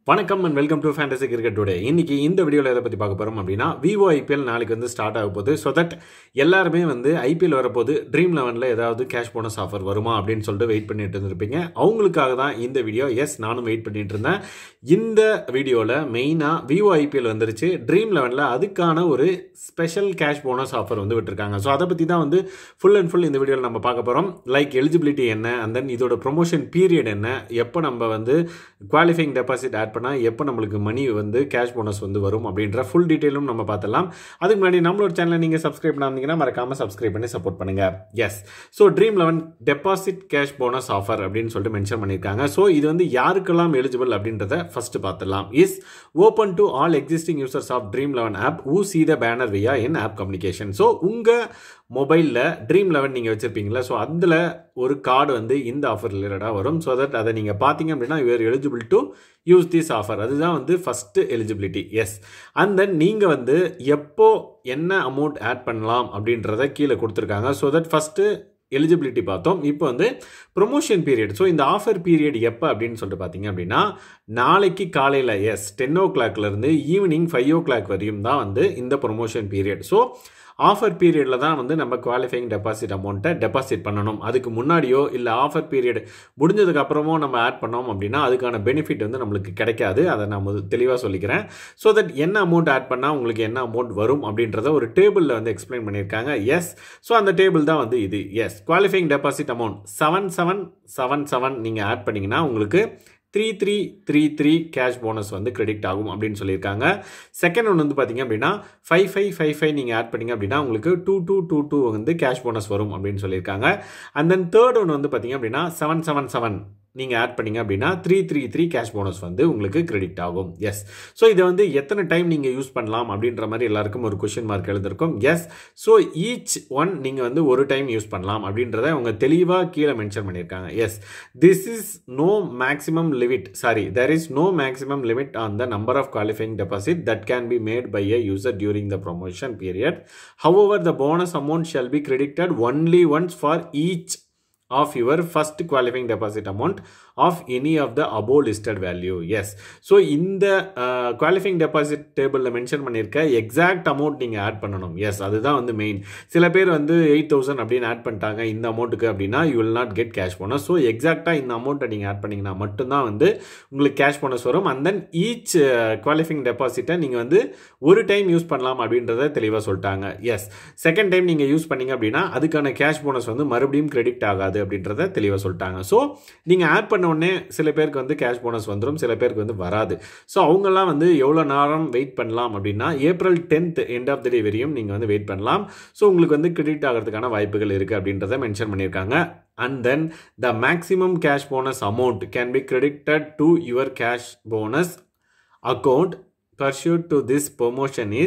வணக்கம் and welcome to fantasy cricket today இன்னைக்கு இந்த வீடியோவில் எதை பற்றி பார்க்க போகிறோம் அப்படின்னா விவோ ஐபிஎல் நாளைக்கு வந்து ஸ்டார்ட் ஆக போகுது ஸோ தட் எல்லாருமே வந்து ஐபிஎல் வரப்போது ட்ரீம் லெவனில் ஏதாவது கேஷ் போனஸ் ஆஃபர் வருமா அப்படின்னு சொல்லிட்டு வெயிட் பண்ணிட்டு இருந்திருப்பீங்க அவங்களுக்காக தான் இந்த வீடியோ எஸ் நானும் வெயிட் பண்ணிட்டு இருந்தேன் இந்த வீடியோவில் மெயினாக விவோ ஐபிஎல் வந்துருச்சு ட்ரீம் லெவனில் அதுக்கான ஒரு ஸ்பெஷல் கேஷ் போனஸ் ஆஃபர் வந்து விட்டுருக்காங்க ஸோ அதை பற்றி தான் வந்து ஃபுல் அண்ட் ஃபுல் இந்த வீடியோவில் நம்ம பார்க்க போகிறோம் லைக் எலிஜிபிலிட்டி என்ன அண்ட் தென் இதோட ப்ரொமோஷன் பீரியட் என்ன எப்போ நம்ம வந்து குவாலிஃபைங் டெபாசிட் ஆட் பண்ணால் எப்போ நம்மளுக்கு மணி வந்து கேஷ் போனஸ் வந்து வரும் அப்படின்ற ஃபுல் டீட்டெயிலும் நம்ம பார்த்துலாம் அதுக்கு முன்னாடி நம்மளோட சேனலை நீங்கள் சப்ஸ்கிரைப் பண்ணாமீங்கன்னா மறக்காமல் சப்ஸ்கிரைப் பண்ணி சப்போர்ட் பண்ணுங்கள் yes so dream eleven deposit cash bonus offer அப்படின்னு சொல்லிட்டு மென்ஷன் பண்ணியிருக்காங்க ஸோ இது வந்து யாருக்கெல்லாம் எலிஜிபிள் அப்படின்றத ஃபர்ஸ்ட் பார்த்துலாம் is open to all existing users of dream eleven app ஊ see the banner via in app communication so உங்கள் மொபைலில் ட்ரீம் லெவன் நீங்கள் வச்சுருப்பீங்களா ஸோ அதில் ஒரு கார்டு வந்து இந்த ஆஃபர் ரிலேட்டடாக வரும் ஸோ தட் அதை நீங்கள் பார்த்தீங்க அப்படின்னா you're eligible to use this offer அதுதான் வந்து first eligibility yes and then நீங்கள் வந்து எப்போ என்ன அமௌண்ட் ஆட் பண்ணலாம் அப்படின்றத கீழே கொடுத்துருக்காங்க ஸோ தட் ஃபஸ்ட்டு எலிஜிபிலிட்டி பார்த்தோம் இப்போ வந்து ப்ரொமோஷன் பீரியட் ஸோ இந்த ஆஃபர் பீரியட் எப்போ அப்படின்னு சொல்லிட்டு பார்த்தீங்க அப்படின்னா நாளைக்கு காலையில் எஸ் டென் ஓ கிளாக்லேருந்து ஈவினிங் ஃபைவ் ஓ கிளாக் வரையும் தான் வந்து இந்த ப்ரொமோஷன் பீரியட் ஸோ ஆஃபர் பீரியடில் தான் வந்து நம்ம குவாலிஃபைங் டெபாசிட் அமௌண்ட்டை டெபாசிட் பண்ணணும் அதுக்கு முன்னாடியோ இல்லை ஆஃபர் பீரியட் முடிஞ்சதுக்கு அப்புறமோ நம்ம ஆட் பண்ணோம் அப்படின்னா அதுக்கான பெனிஃபிட் வந்து நம்மளுக்கு கிடைக்காது அதை நான் தெளிவாக சொல்லிக்கிறேன் ஸோ தட் என்ன அமௌண்ட் ஆட் பண்ணால் உங்களுக்கு என்ன அமௌண்ட் வரும் அப்படின்றத ஒரு டேபிளில் வந்து எக்ஸ்பிளைன் பண்ணியிருக்காங்க எஸ் ஸோ அந்த டேபிள் தான் வந்து இது yes qualifying deposit amount seven seven seven seven நீங்கள் ஆட் பண்ணிங்கன்னா உங்களுக்கு three three three three cash bonus வந்து கிரெடிட் ஆகும் அப்படின்னு சொல்லியிருக்காங்க செகண்ட் ஒன்று வந்து பார்த்தீங்க அப்படின்னா ஃபைவ் ஃபைவ் ஃபைவ் ஃபைவ் நீங்கள் ஆட் பண்ணிங்க அப்படின்னா உங்களுக்கு டூ டூ டூ டூ வந்து கேஷ் போனஸ் வரும் அப்படின்னு சொல்லியிருக்காங்க அண்ட் தென் தேர்ட் ஒன்று வந்து பார்த்தீங்க அப்படின்னா செவன் செவன் செவன் நீங்கள் ஆட் பண்ணிங்க அப்படின்னா three three three cash bonus வந்து உங்களுக்கு கிரெடிட் ஆகும் எஸ் ஸோ இதை வந்து எத்தனை டைம் நீங்கள் யூஸ் பண்ணலாம் அப்படின்ற மாதிரி எல்லாருக்கும் ஒரு கொஷின் மார்க் எழுதிருக்கும் எஸ் ஸோ ஈச் ஒன் நீங்கள் வந்து ஒரு டைம் யூஸ் பண்ணலாம் அப்படின்றத அவங்க தெளிவாக கீழே மென்ஷன் பண்ணியிருக்காங்க yes this is no maximum limit sorry there is no maximum limit on the number of qualifying deposit that can be made by a user during the promotion period however the bonus amount shall be credited only once for each of your first qualifying deposit amount of any of the above listed value yes so இந்த qualifying deposit டேபிளில் mention பண்ணியிருக்க exact amount நீங்கள் add பண்ணணும் yes அதுதான் வந்து main சில பேர் வந்து எயிட் தௌசண்ட் அப்படின்னு ஆட் பண்ணிட்டாங்க இந்த அமௌண்ட்டுக்கு அப்படின்னா you will not get cash bonus so எக்ஸாக்டாக இந்த அமௌண்ட்டை நீங்கள் ஆட் பண்ணிங்கன்னா மட்டும்தான் வந்து உங்களுக்கு கேஷ் போனஸ் வரும் அண்ட் தென் ஈச் குவாலிஃபைங் டெபாசிட்டை நீங்கள் வந்து ஒரு டைம் யூஸ் பண்ணலாம் அப்படின்றத தெளிவாக சொல்லிட்டாங்க எஸ் செகண்ட் டைம் நீங்கள் யூஸ் பண்ணீங்க அப்படின்னா அதுக்கான கேஷ் போனஸ் வந்து மறுபடியும் கிரெடிட் ஆகாது அப்படின்றத தெளிவாக சொல்லிட்டாங்க ஸோ நீங்கள் ஆட் பண்ண உடனே சில பேருக்கு வந்து கேஷ் போனஸ் வந்துடும் சில பேருக்கு வந்து வராது ஸோ அவங்கெல்லாம் வந்து எவ்வளோ நேரம் வெயிட் பண்ணலாம் அப்படின்னா April tenth end of the day வரையும் நீங்கள் வந்து வெயிட் பண்ணலாம் ஸோ உங்களுக்கு வந்து கிரெடிட் ஆகிறதுக்கான வாய்ப்புகள் இருக்குது அப்படின்றத மென்ஷன் பண்ணியிருக்காங்க and then the maximum cash bonus amount can be credited to your cash bonus account pursuant to this promotion is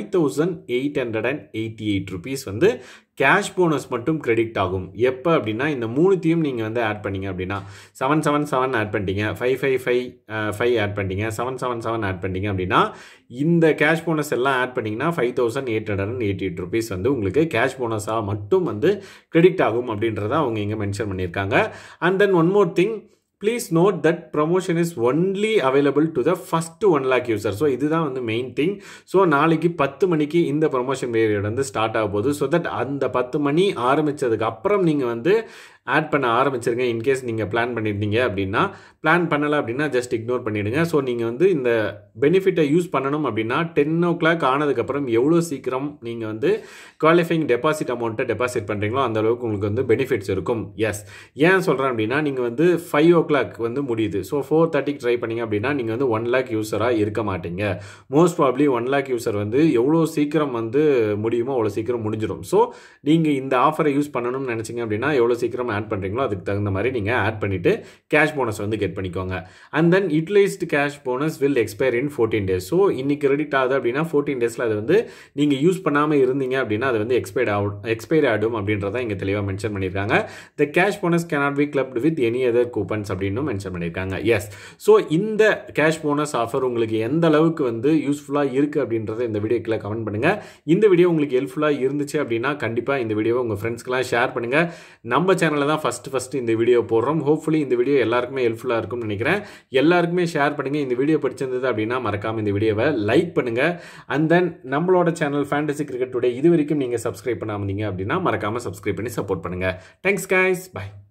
5888 rupees வந்து கேஷ் போனஸ் மட்டும் கிரெடிட் ஆகும் எப்போ அப்படின்னா இந்த மூணுத்தையும் நீங்கள் வந்து ஆட் பண்ணீங்க அப்படின்னா செவன் செவன் செவன் ஆட் பண்ணிட்டீங்க five five five five add பண்ணிட்டீங்க செவன் செவன் செவன் ஆட் பண்ணிட்டீங்க அப்படின்னா இந்த கேஷ் போனஸ் எல்லாம் ஆட் பண்ணிங்கன்னா five thousand eight hundred and eighty eight rupees வந்து உங்களுக்கு கேஷ் போனஸாக மட்டும் வந்து கிரெடிட் ஆகும் அப்படின்றத அவங்க இங்கே மென்ஷன் பண்ணியிருக்காங்க and then one more thing please note that promotion is only available to the first one lakh user so இதுதான் வந்து மெயின் திங் ஸோ நாளைக்கு பத்து மணிக்கு இந்த ப்ரமோஷன் பீரியட் வந்து ஸ்டார்ட் ஆக போகுது ஸோ தட் அந்த பத்து மணி ஆரம்பித்ததுக்கு அப்புறம் நீங்கள் வந்து ஆட் பண்ண ஆரம்பிச்சிருங்க இன்கேஸ் நீங்கள் பிளான் பண்ணியிருந்தீங்க அப்படின்னா பிளான் பண்ணலை அப்படின்னா ஜஸ்ட் இக்னோர் பண்ணிவிடுங்க ஸோ நீங்கள் வந்து இந்த பெனிஃபிட்டை யூஸ் பண்ணணும் அப்படின்னா டென் ஓ கிளாக் ஆனதுக்கப்புறம் எவ்வளோ சீக்கிரம் நீங்கள் வந்து குவாலிஃபைங் டெபாசிட் அமௌண்ட்டை டெபாசிட் பண்ணுறீங்களோ அந்த அளவுக்கு உங்களுக்கு வந்து பெனிஃபிட்ஸ் இருக்கும் எஸ் ஏன் சொல்கிறேன் அப்படின்னா நீங்கள் வந்து ஃபைவ் ஓ கிளாக் வந்து முடியுது ஸோ ஃபோர் தேர்ட்டிக்கு ட்ரை பண்ணிங்க அப்படின்னா நீங்கள் வந்து ஒன் லேக் யூஸராக இருக்க மாட்டீங்க most probably one lakh user வந்து எவ்வளோ சீக்கிரம் வந்து முடியுமோ அவ்வளோ சீக்கிரம் முடிஞ்சிடும் ஸோ நீங்கள் இந்த ஆஃபரை யூஸ் பண்ணணும்னு நினச்சிங்க அப்படின்னா எவ்வளோ சீக்கிரம் ஆட் பண்ணுறீங்களோ அதுக்கு தகுந்த மாதிரி நீங்கள் ஆட் பண்ணிவிட்டு கேஷ் போனஸ் வந்து கெட் பண்ணிக்கோங்க and then utilised cash bonus will expire in fourteen days so இன்னைக்கு கிரெடிட் ஆகுது அப்படின்னா ஃபோர்டீன் டேஸில் அது வந்து நீங்கள் யூஸ் பண்ணாமல் இருந்தீங்க அப்படின்னா அது வந்து எக்ஸ்பைர்ட் ஆகும் எக்ஸ்பைர் ஆகிடும் அப்படின்றத இங்கே தெளிவாக மென்ஷன் பண்ணியிருக்காங்க the cash bonus cannot be clubbed with any other coupons அப்படின்னு மென்ஷன் பண்ணியிருக்காங்க எஸ் ஸோ இந்த கேஷ் போனஸ் ஆஃபர் உங்களுக்கு எந்த அளவுக்கு வந்து யூஸ்ஃபுல்லாக இருக்குது அப்படின்றத இந்த வீடியோக்கில் கமெண்ட் பண்ணுங்கள் இந்த வீடியோ உங்களுக்கு ஹெல்ப்ஃபுல்லாக இருந்துச்சு அப்படின்னா கண்டிப்பாக இந்த வீடியோவை உங்கள் ஃப்ரெண்ட்ஸ்க்கெலாம் ஷேர் பண்ணுங்கள் நம்ம சேனலில் தான் ஃபஸ்ட்டு ஃபஸ்ட்டு இந்த வீடியோ போடுறோம் ஹோப்ஃபுல்லி இந்த வீடியோ எல்லாருக்குமே ஹெல்ப்ஃபுல்லாக இருக்கும்னு நினைக்கிறேன் எல்லாருக்குமே ஷேர் பண்ணுங்கள் இந்த வீடியோ பிடிச்சிருந்தது அப்படின்னா மறக்காமல் இந்த வீடியோவை லைக் பண்ணுங்கள் அண்ட் தென் நம்மளோட சேனல் ஃபேண்டசி கிரிக்கெட் டுடே இது வரைக்கும் நீங்கள் சப்ஸ்கிரைப் பண்ணாமல் இருந்தீங்க அப்படின்னா மறக்காமல் சப்ஸ்கிரைப் பண்ணி சப்போர்ட் பண்ணுங்கள் தேங்க்ஸ் guys bye